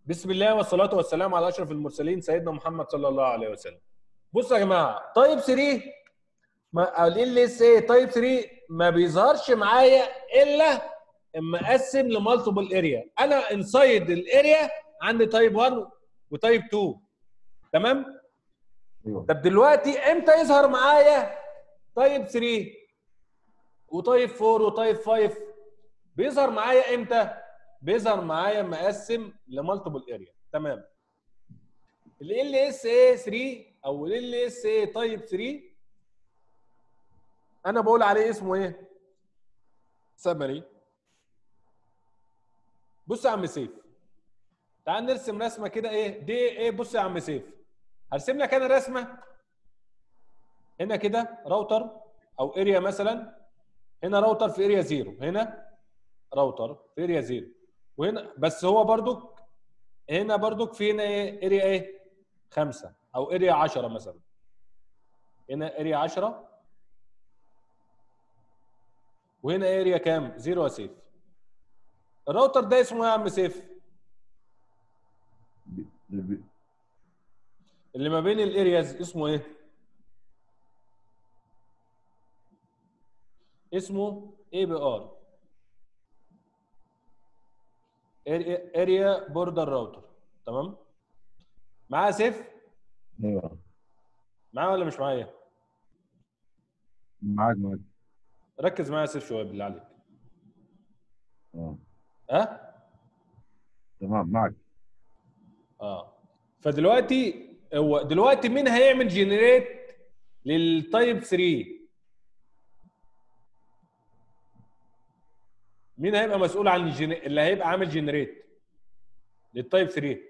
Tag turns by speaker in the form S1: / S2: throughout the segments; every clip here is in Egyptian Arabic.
S1: بسم الله والصلاة والسلام على أشرف المرسلين سيدنا محمد صلى الله عليه وسلم. بصوا يا جماعة تايب 3 ما ال اس اي تايب 3 ما بيظهرش معايا إلا اما أقسم لمالتيبل اريا، أنا انسايد الاريا عندي تايب 1 وتايب 2 تمام؟
S2: ايوه
S1: طب دلوقتي امتى يظهر معايا تايب 3 وتايب 4 وتايب 5 بيظهر معايا امتى؟ بيظهر معايا مقسم لمالتيبل اريا تمام ال اس اي 3 او ال اس اي تايب 3 انا بقول عليه اسمه ايه؟ سمري بص يا عم سيف تعال نرسم رسمه كده ايه دي ايه بص يا عم سيف هرسم لك انا رسمه هنا كده راوتر او اريا مثلا هنا راوتر في اريا زيرو هنا راوتر في اريا زيرو وهنا بس هو برضك هنا برضك في هنا ايه اريا ايه خمسة او اريا 10 مثلا هنا اريا 10 وهنا اريا كام زيرو يا سيف الراوتر ده اسمه ايه يا عم سيف
S2: بي- اللي بي-
S1: اللي ما بين الارياز اسمه ايه اسمه اي بي ار اريا بوردر راوتر تمام معايا سيف
S2: ايوه
S1: معايا ولا مش معايا
S2: معاك معاك
S1: ركز معايا يا سيف شويه بالله عليك
S2: اه
S1: ها
S2: تمام معك
S1: اه فدلوقتي هو دلوقتي مين هيعمل جنريت للتايب 3 مين هيبقى مسؤول عن الجن... اللي هيبقى عامل جنريت للتايب 3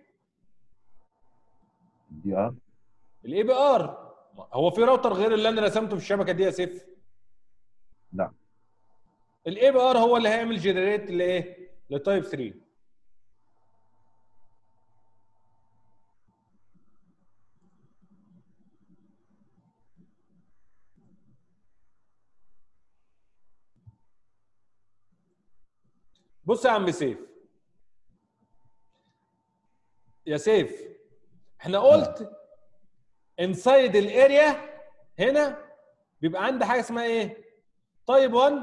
S2: دي ار
S1: الاي بي ار هو في راوتر غير اللي انا رسمته في الشبكه دي يا سيف
S2: لا
S1: الاي بي ار هو اللي هيعمل جنريت لايه لتايب 3 بص يا عم سيف يا سيف احنا قلت انسايد الاريا هنا بيبقى عندي حاجه اسمها ايه تايب 1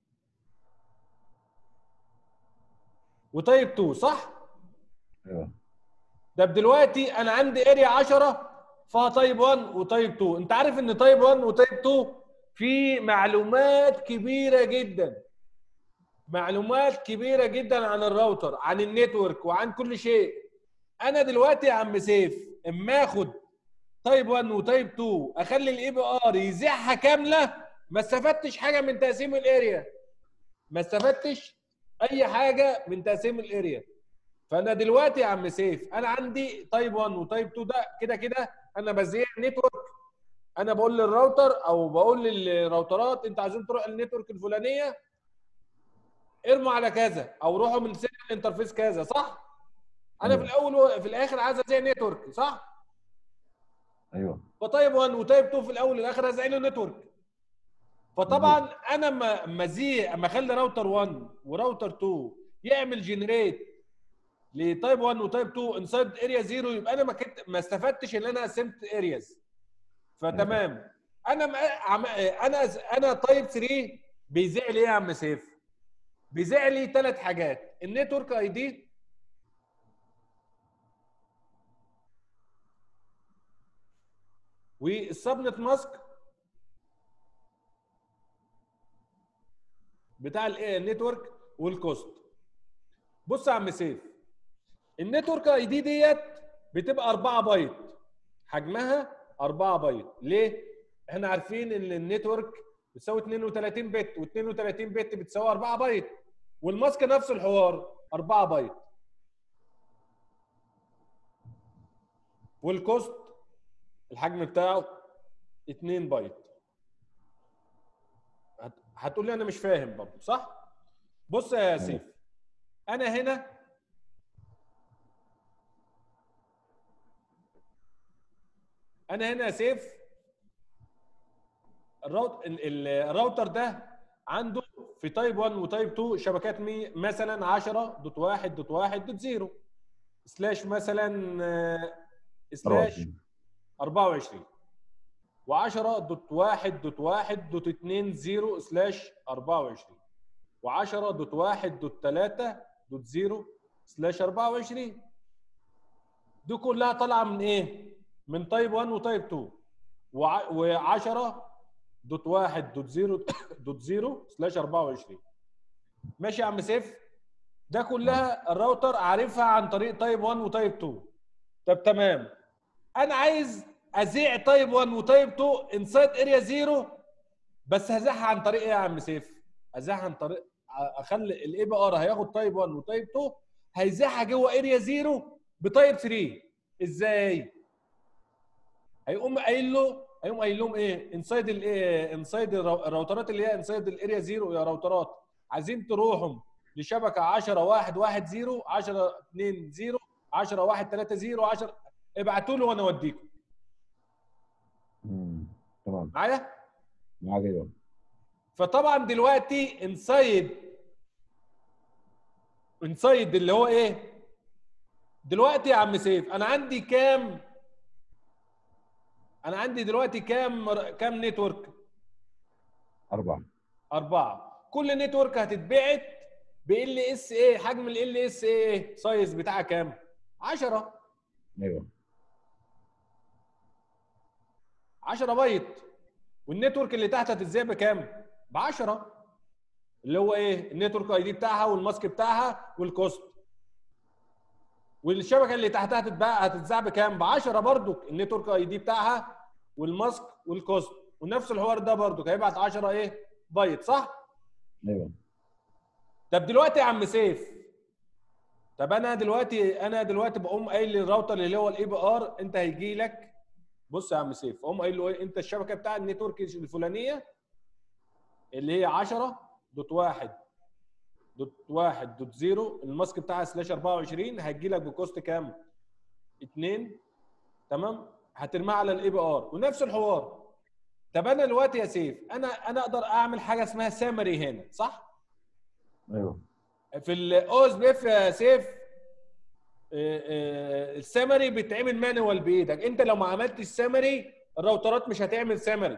S1: وتايب 2 صح
S2: ايوه
S1: ده دلوقتي انا عندي اريا 10 فيها تايب 1 وتايب 2 انت عارف ان تايب 1 وتايب 2 في معلومات كبيره جدا معلومات كبيره جدا عن الراوتر عن النتورك وعن كل شيء انا دلوقتي يا عم سيف اما اخد تايب 1 وتايب 2 اخلي الاي بي ار يذيعها كامله ما استفدتش حاجه من تقسيم الاريا ما استفدتش اي حاجه من تقسيم الاريا فانا دلوقتي يا عم سيف انا عندي تايب 1 وتايب 2 ده كده كده انا بذيع نتورك انا بقول للراوتر او بقول للراوترات انت عايزين تروح النتورك الفلانيه ارموا على كذا او روحوا من سيريال انترفيس كذا صح؟ انا في الاول وفي الاخر عايز ازيع نتورك صح؟
S2: ايوه
S1: فتايب 1 وتايب 2 في الاول والاخر هزعل له نتورك فطبعا انا اما اما زي اما اخلي راوتر 1 وراوتر 2 يعمل جنريت لتايب 1 وتايب 2 انسايد اريا 0 يبقى انا ما كنت ما استفدتش ان انا قسمت ارياز فتمام انا م- عم- انا انا تايب 3 بيذيع لي ايه يا عم سيف؟ بيذيع لي ثلاث حاجات النتورك اي دي والسبنت ماسك بتاع ال- النتورك والكوست بص يا عم سيف النتورك اي دي ديت بتبقى 4 بايت حجمها 4 بايت ليه احنا عارفين ان النتورك بتساوي 32 بت و32 بت بتساوي 4 بايت والماسك نفس الحوار 4 بايت والكوست الحجم بتاعه 2 بايت هت- هتقول لي انا مش فاهم برضه صح بص يا سيف انا هنا انا هنا يا سيف الراوت ال- ال- الراوتر ده عنده في تايب 1 وتايب 2 شبكات مي مثلا 10 دوت 1 دوت 1 دوت 0 سلاش مثلا آه، سلاش
S2: 24
S1: 24 و10 دوت 1 دوت 1 دوت 2 0 سلاش 24 و10 دوت 1 دوت 3 دوت 0 سلاش 24 دي كلها طالعه من ايه؟ من تايب 1 وتايب 2 و10 دوت 1 دوت 0 دوت 0 سلاش 24 ماشي يا عم سيف ده كلها الراوتر عارفها عن طريق تايب 1 وتايب 2 طب تمام انا عايز ازيع تايب 1 وتايب 2 انسايد اريا 0 بس هزيعها عن طريق ايه يا عم سيف؟ هزيعها عن طريق اخلي الاي بي ار هياخد تايب 1 وتايب 2 هيزيعها جوه اريا 0 بتايب 3 ازاي؟ هيقوم قايل له هيقوم قايل لهم ايه؟ انسايد الايه؟ انسايد الراوترات اللي هي انسايد الاريا 0 يا راوترات عايزين تروحوا لشبكه 10 1 1 0 10 2 0 10 1 3 0 10 ابعتوا له وانا اوديكم
S2: مم. تمام
S1: معايا؟
S2: معاك ايوه
S1: فطبعا دلوقتي انسايد انسايد اللي هو ايه؟ دلوقتي يا عم سيف انا عندي كام انا عندي دلوقتي كام كام نتورك؟
S2: أربعة
S1: أربعة كل نتورك هتتبعت ب ال اس ايه حجم ال ال اس ايه سايز بتاعها كام؟ 10
S2: ايوه
S1: 10 بايت والنتورك اللي تحت هتتذاع بكام؟ ب 10 اللي هو ايه؟ النتورك اي دي بتاعها والماسك بتاعها والكوست والشبكه اللي تحتها هتتباع هتتذاع بكام؟ ب 10 برضو النتورك اي دي بتاعها والماسك والكوست ونفس الحوار ده برضو هيبعت 10 ايه؟ بايت صح؟
S2: ايوه
S1: طب دلوقتي يا عم سيف طب انا دلوقتي انا دلوقتي بقوم قايل للراوتر اللي هو الاي بي ار انت هيجي لك بص يا عم سيف اقوم قايل له ايه انت الشبكه بتاع النتورك الفلانيه اللي هي 10 دوت 1 دوت 1 دوت 0 الماسك بتاعها سلاش 24 هتجي لك بكوست كام؟ 2 تمام؟ هترميها على الاي بي ار ونفس الحوار طب انا دلوقتي يا سيف انا انا اقدر اعمل حاجه اسمها سامري هنا صح؟
S2: ايوه
S1: في الاو اس بي اف يا سيف آه، آه، السامري بيتعمل مانوال بايدك انت لو ما عملتش سامري الراوترات مش هتعمل سامري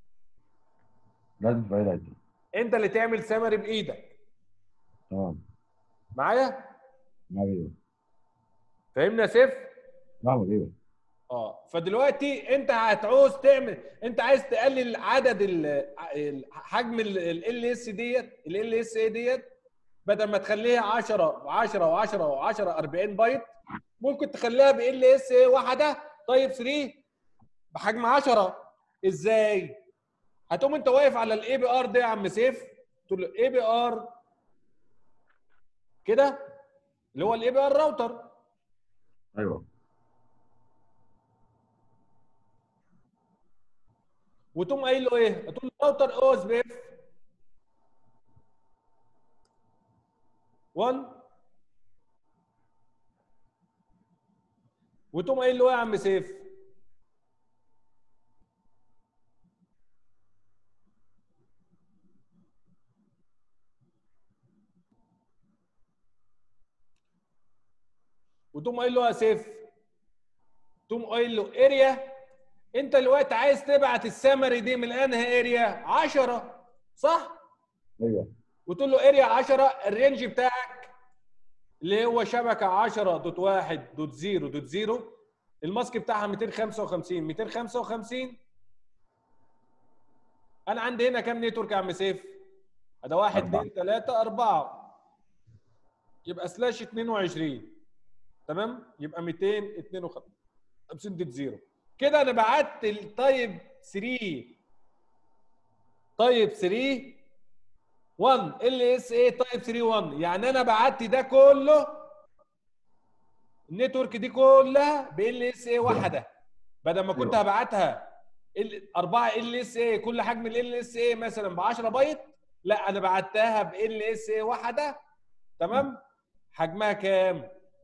S2: لازم تبقى لازم
S1: انت اللي تعمل سامري بايدك
S2: تمام
S1: معايا
S2: معاك ايوه
S1: فاهمني يا سيف
S2: نعم ايوه
S1: اه فدلوقتي انت هتعوز تعمل انت عايز تقلل عدد ال- ال- حجم ال اس ديت ال اس اي ديت بدل ما تخليها 10 10 و10 و10 40 بايت ممكن تخليها ب ال اس اي واحده طيب 3 بحجم 10 ازاي؟ هتقوم انت واقف على الاي بي ار ده يا عم سيف تقول له اي بي ار كده اللي هو الاي بي ار راوتر
S2: ايوه
S1: وتقوم قايل له ايه؟ تقول له راوتر او اس بي اف 1 وتقوم قايل له ايه يا عم سيف؟ وتقوم قايل له يا سيف تقوم قايل له اريا انت دلوقتي عايز تبعت السمري دي من انهي اريا 10 صح
S2: ايوه
S1: وتقول له اريا 10 الرينج بتاعك اللي هو شبكه 10 دوت 1 دوت 0 دوت 0 الماسك بتاعها 255 255 انا عندي هنا كام نتورك يا عم سيف؟ ده 1
S2: أربعة.
S1: 2 3 4 يبقى سلاش 22 تمام؟ يبقى 252 دوت 0 كده انا بعت التايب 3 تايب 3 1 ال اس اي تايب 3 1 يعني انا بعت ده كله النتورك دي كلها ب ال اس اي واحده بدل ما كنت
S2: أيوة.
S1: هبعتها ال 4 ال اس اي كل حجم ال ال اس اي مثلا ب 10 بايت لا انا بعتها ب ال اس اي واحده تمام حجمها كام؟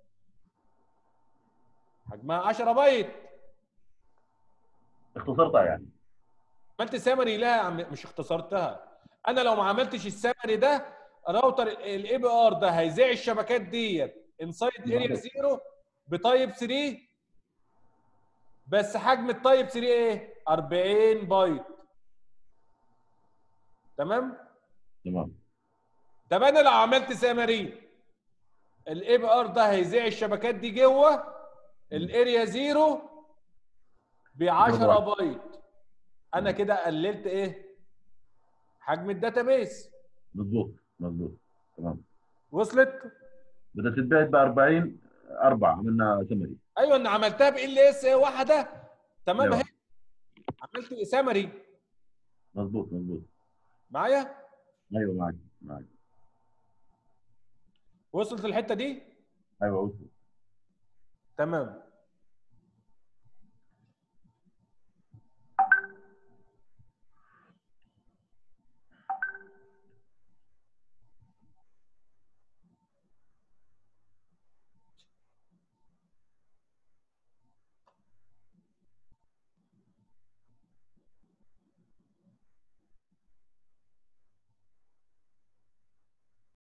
S1: حجمها 10 بايت
S2: اختصرتها يعني
S1: عملت سامري لا يا عم مش اختصرتها انا لو ما عملتش السامري ده راوتر الاي بي ار ده هيذيع الشبكات ديت انسايد اريا زيرو بتايب 3 بس حجم التايب 3 ايه 40 بايت تمام
S2: تمام
S1: طب انا لو عملت سامري الاي بي ار ده هيذيع الشبكات دي جوه الاريا زيرو ب 10 بايت انا كده قللت ايه حجم الداتابيس
S2: مظبوط مظبوط تمام
S1: وصلت
S2: بدها تتبعت ب 40 4 عملنا سمري
S1: ايوه انا عملتها ب ال اس واحده تمام
S2: أيوة.
S1: اهي عملت سامري
S2: مظبوط مظبوط
S1: معايا
S2: ايوه معك معك
S1: وصلت الحته دي
S2: ايوه وصل
S1: تمام